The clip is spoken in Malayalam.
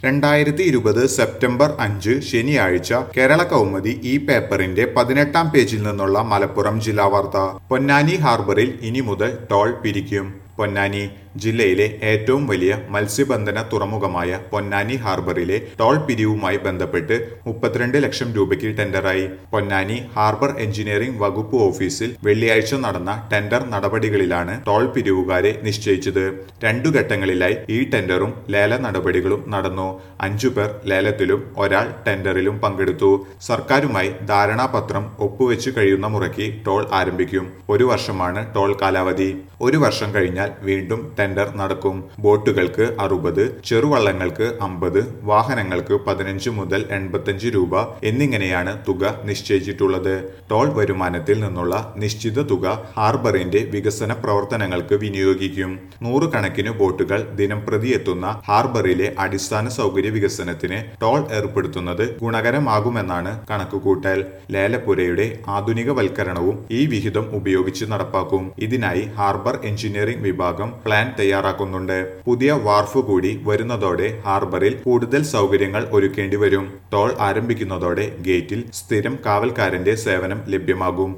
രണ്ടായിരത്തി ഇരുപത് സെപ്റ്റംബർ അഞ്ച് ശനിയാഴ്ച കേരള കൗമുദി ഈ പേപ്പറിന്റെ പതിനെട്ടാം പേജിൽ നിന്നുള്ള മലപ്പുറം ജില്ലാ വാർത്ത പൊന്നാനി ഹാർബറിൽ ഇനി മുതൽ ടോൾ പിരിക്കും പൊന്നാനി ജില്ലയിലെ ഏറ്റവും വലിയ മത്സ്യബന്ധന തുറമുഖമായ പൊന്നാനി ഹാർബറിലെ ടോൾ പിരിവുമായി ബന്ധപ്പെട്ട് മുപ്പത്തിരണ്ട് ലക്ഷം രൂപയ്ക്ക് ടെൻഡറായി പൊന്നാനി ഹാർബർ എഞ്ചിനീയറിംഗ് വകുപ്പ് ഓഫീസിൽ വെള്ളിയാഴ്ച നടന്ന ടെൻഡർ നടപടികളിലാണ് ടോൾ പിരിവുകാരെ നിശ്ചയിച്ചത് രണ്ടു ഘട്ടങ്ങളിലായി ഈ ടെൻഡറും ലേല നടപടികളും നടന്നു അഞ്ചു പേർ ലേലത്തിലും ഒരാൾ ടെൻഡറിലും പങ്കെടുത്തു സർക്കാരുമായി ധാരണാപത്രം ഒപ്പുവെച്ച് കഴിയുന്ന മുറയ്ക്ക് ടോൾ ആരംഭിക്കും ഒരു വർഷമാണ് ടോൾ കാലാവധി ഒരു വർഷം കഴിഞ്ഞാൽ വീണ്ടും ടെൻഡർ നടക്കും ബോട്ടുകൾക്ക് അറുപത് ചെറുവള്ളങ്ങൾക്ക് അമ്പത് വാഹനങ്ങൾക്ക് പതിനഞ്ച് മുതൽ എൺപത്തഞ്ച് രൂപ എന്നിങ്ങനെയാണ് തുക നിശ്ചയിച്ചിട്ടുള്ളത് ടോൾ വരുമാനത്തിൽ നിന്നുള്ള നിശ്ചിത തുക ഹാർബറിന്റെ വികസന പ്രവർത്തനങ്ങൾക്ക് വിനിയോഗിക്കും നൂറുകണക്കിന് ബോട്ടുകൾ ദിനംപ്രതി എത്തുന്ന ഹാർബറിലെ അടിസ്ഥാന സൗകര്യ വികസനത്തിന് ടോൾ ഏർപ്പെടുത്തുന്നത് ഗുണകരമാകുമെന്നാണ് കണക്കുകൂട്ടൽ ലേലപ്പുരയുടെ ആധുനികവൽക്കരണവും ഈ വിഹിതം ഉപയോഗിച്ച് നടപ്പാക്കും ഇതിനായി ഹാർബർ എഞ്ചിനീയറിംഗ് വിഭാഗം പ്ലാൻ തയ്യാറാക്കുന്നുണ്ട് പുതിയ വാർഫ് കൂടി വരുന്നതോടെ ഹാർബറിൽ കൂടുതൽ സൗകര്യങ്ങൾ ഒരുക്കേണ്ടി വരും ടോൾ ആരംഭിക്കുന്നതോടെ ഗേറ്റിൽ സ്ഥിരം കാവൽക്കാരന്റെ സേവനം ലഭ്യമാകും